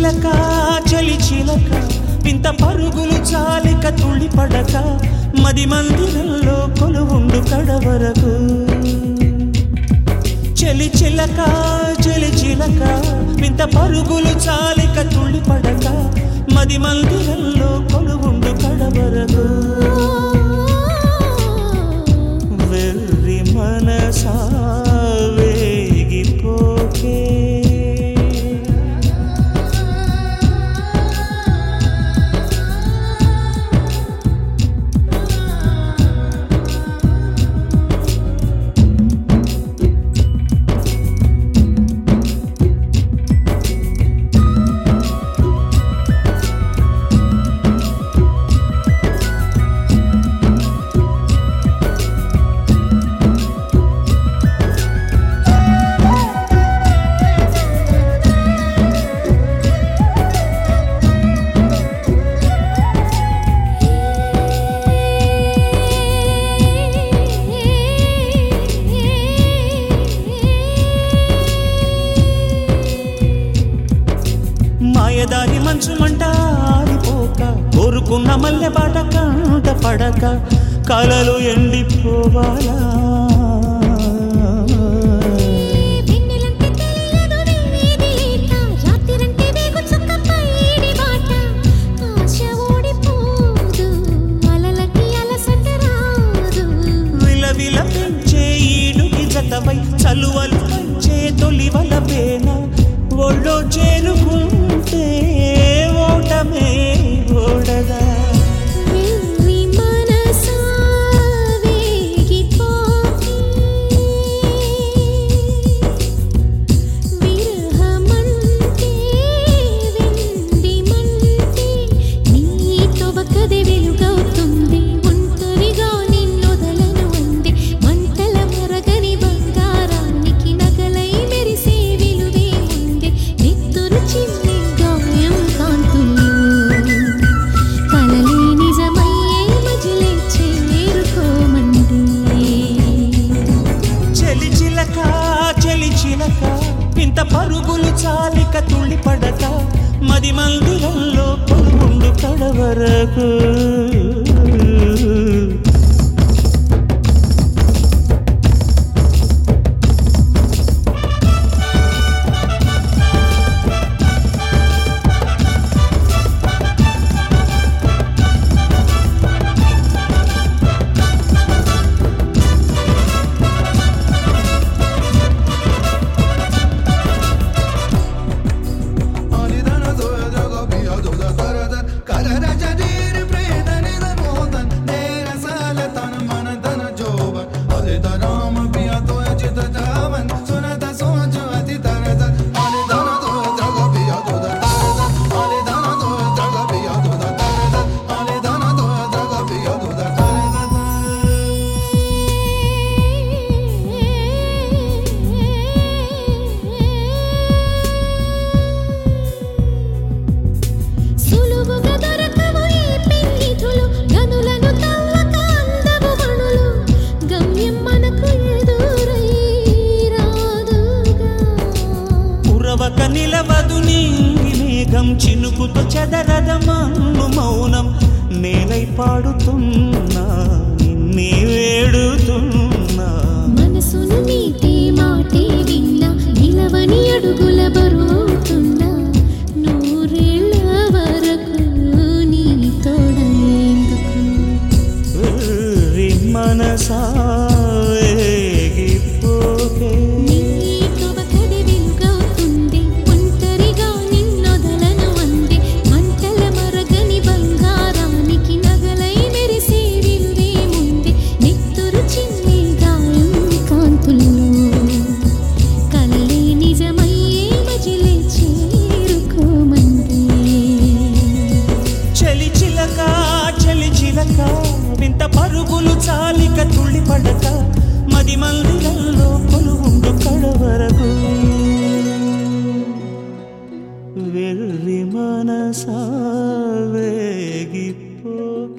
చిలక చలి చిలక వింత పరుగులు చాలిక తుళ్ళి పడక మది మందిరంలో కొలువుండు కడవరకు చెలి చిలక చెలి చిలక వింత పరుగులు చాలిక తుళ్ళి పడక మది మందిరంలో కొలువుండు కడవరకు వెర్రి మనసా వేగిపోకే మాయదారి మంచు మంట ఆరిపోక కోరుకున్న మల్లె బాట కంట పడక కలలు ఎండిపోవాలా వెన్నెలంటే తెలియదు వేది లేక రాత్రిరంటే వేగు చుక్క పైడి బాట ఆశ ఓడిపోదు అలలకి అలసట రాదు విలవిల పెంచే ఈడుకి జతవై చలువలు పంచే తొలివల పేన ఒళ్ళో చేరుకుంటే ఓటమే ఓడదా వెర్రి మనసా వేగిపోకే విరహమంటే వెండి మంటే నీతో బక్కదే వెలుగవుతుంది ఒంటరిగా నిన్నొదలను అంది మంటల మరగని బంగారానికి నగలై మెరిసే విలువే ఉంది నెత్తురు చిన్ని గాయం కాంతులు కలలే నిజమయ్యే మజిలే చేరుకోమంది చెలి చిలక చెలి చిలక ఇంత పరుగులు చాలిక తుళ్ళి పడక మది మందిరంలో కొలువుండు కడవరకు Anidana zoya draga piya doda taradan Karara jadir predani da modan Nera salatan manadana joban Adita rama piya toya chita javan Sunata soja ati taradan Anidana zoya draga piya doda taradan Anidana zoya draga piya doda taradan Anidana zoya draga piya doda taradan సులువుగా దొరకవు ఈ పెన్నిధులు గనులను తవ్వక అందవు మణులు గమ్యం మనకు ఎదురై రాదుగా కురవక నిలవదు నీంగి మేఘం చినుకుతో చెదరద మన్ను మౌనం నేలై పాడుతున్నా నిన్నే వేడుతున్నా మనసును మీటే మాటే విన్నా నిలవని అడుగుల బరువుతున్నా నూరేళ్ల వరకు నీ తోడేందుకు వెర్రి మనసా వేగిపోకే నీతో బకది వెలుగవుతుంది ఒంటరిగా నిన్నొదలను అంది మంటల మరగని బంగారానికి నగలై మెరిసే విలువే ముంది నెత్తురు చిన్ని గాయం కాంతుల్లో కలలే నిజమయ్యే మజిలే చేరుకోమంది చలి చిలక చలి చిలక వింత పరుగులు చాలిక తుళ్ళి పడక మది మందిరంలో కొలువుండు కడవరకు వెర్రి మనసా వేగిపో